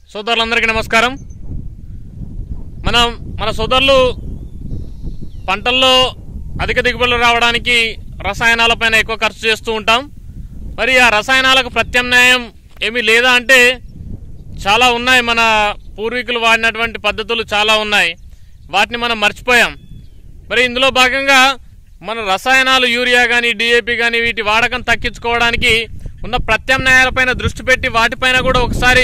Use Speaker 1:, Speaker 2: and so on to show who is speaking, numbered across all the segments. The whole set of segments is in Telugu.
Speaker 1: సోదరులందరికీ నమస్కారం మనం మన సోదరులు పంటల్లో అధిక దిగుబడులు రావడానికి రసాయనాలపైన ఎక్కువ ఖర్చు చేస్తూ ఉంటాం మరి ఆ రసాయనాలకు ప్రత్యామ్నాయం ఏమీ లేదా అంటే చాలా ఉన్నాయి మన పూర్వీకులు వాడినటువంటి పద్ధతులు చాలా ఉన్నాయి వాటిని మనం మర్చిపోయాం మరి ఇందులో భాగంగా మన రసాయనాలు యూరియా కానీ డిఏపి కానీ వీటి వాడకం తగ్గించుకోవడానికి ఉన్న ప్రత్యామ్నాయాలపైన దృష్టి పెట్టి వాటిపైన కూడా ఒకసారి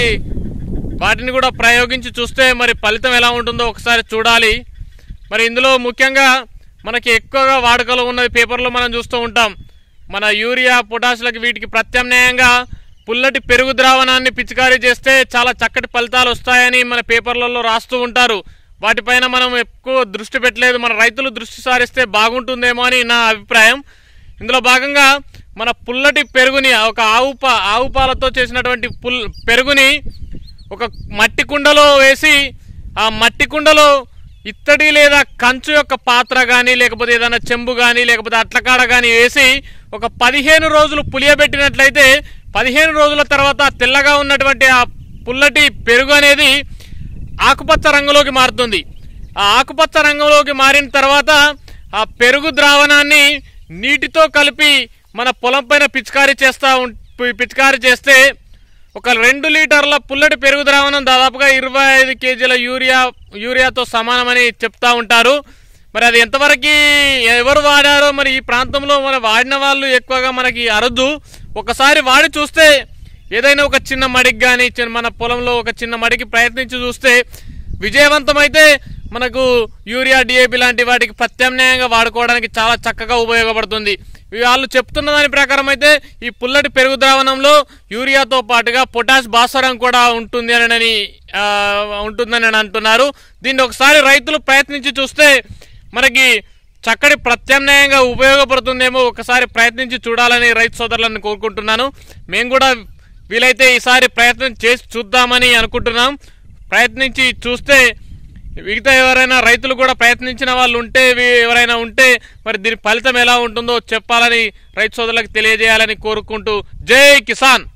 Speaker 1: వాటిని కూడా ప్రయోగించి చూస్తే మరి ఫలితం ఎలా ఉంటుందో ఒకసారి చూడాలి మరి ఇందులో ముఖ్యంగా మనకి ఎక్కువగా వాడుకలో ఉన్నది పేపర్లో మనం చూస్తూ ఉంటాం మన యూరియా పొటాషులకి వీటికి ప్రత్యామ్నాయంగా పుల్లటి పెరుగు ద్రావణాన్ని పిచికారీ చేస్తే చాలా చక్కటి ఫలితాలు వస్తాయని మన పేపర్లలో రాస్తూ ఉంటారు వాటిపైన మనం ఎక్కువ దృష్టి పెట్టలేదు మన రైతులు దృష్టి సారిస్తే బాగుంటుందేమో అని నా అభిప్రాయం ఇందులో భాగంగా మన పుల్లటి పెరుగుని ఒక ఆవు పా ఆవు పాలతో చేసినటువంటి పుల్ పెరుగుని ఒక మట్టి కుండలో వేసి ఆ మట్టి కుండలో ఇత్తడి లేదా కంచు యొక్క పాత్ర కానీ లేకపోతే ఏదైనా చెంబు కానీ లేకపోతే అట్లకాడ కానీ వేసి ఒక పదిహేను రోజులు పులియబెట్టినట్లయితే పదిహేను రోజుల తర్వాత తెల్లగా ఉన్నటువంటి ఆ పుల్లటి పెరుగు అనేది ఆకుపచ్చ రంగులోకి మారుతుంది ఆ ఆకుపచ్చ రంగులోకి మారిన తర్వాత ఆ పెరుగు ద్రావణాన్ని నీటితో కలిపి మన పొలం పైన పిచికారీ చేస్తా ఉం- పిచికారీ చేస్తే ఒక రెండు లీటర్ల పుల్లటి పెరుగు ద్రావణం దాదాపుగా ఇరవై ఐదు కేజీల యూరియా యూరియాతో సమానమని చెప్తా ఉంటారు మరి అది ఎంతవరకు ఎవరు వాడారో మరి ఈ ప్రాంతంలో మన వాడిన వాళ్ళు ఎక్కువగా మనకి అరదు ఒకసారి వాడి చూస్తే ఏదైనా ఒక చిన్న మడికి కానీ మన పొలంలో ఒక చిన్న మడికి ప్రయత్నించి చూస్తే విజయవంతమైతే మనకు యూరియా డిఏపి లాంటి వాటికి ప్రత్యామ్నాయంగా వాడుకోవడానికి చాలా చక్కగా ఉపయోగపడుతుంది ఇవి వాళ్ళు చెప్తున్న దాని ప్రకారం అయితే ఈ పుల్లటి పెరుగు ద్రావణంలో యూరియాతో పాటుగా పొటాష్ భాస్వరం కూడా ఉంటుంది అని ఆ, ఉంటుందని అని అంటున్నారు దీన్ని ఒకసారి రైతులు ప్రయత్నించి చూస్తే మనకి చక్కటి ప్రత్యామ్నాయంగా ఉపయోగపడుతుందేమో ఒకసారి ప్రయత్నించి చూడాలని రైతు సోదరులను కోరుకుంటున్నాను మేము కూడా వీలైతే ఈసారి ప్రయత్నం చేసి చూద్దామని అనుకుంటున్నాం ప్రయత్నించి చూస్తే మిగతా ఎవరైనా రైతులు కూడా ప్రయత్నించిన వాళ్ళు ఉంటే వీ- ఎవరైనా ఉంటే మరి దీని ఫలితం ఎలా ఉంటుందో చెప్పాలని రైతు సోదరులకు తెలియజేయాలని కోరుకుంటూ జై కిసాన్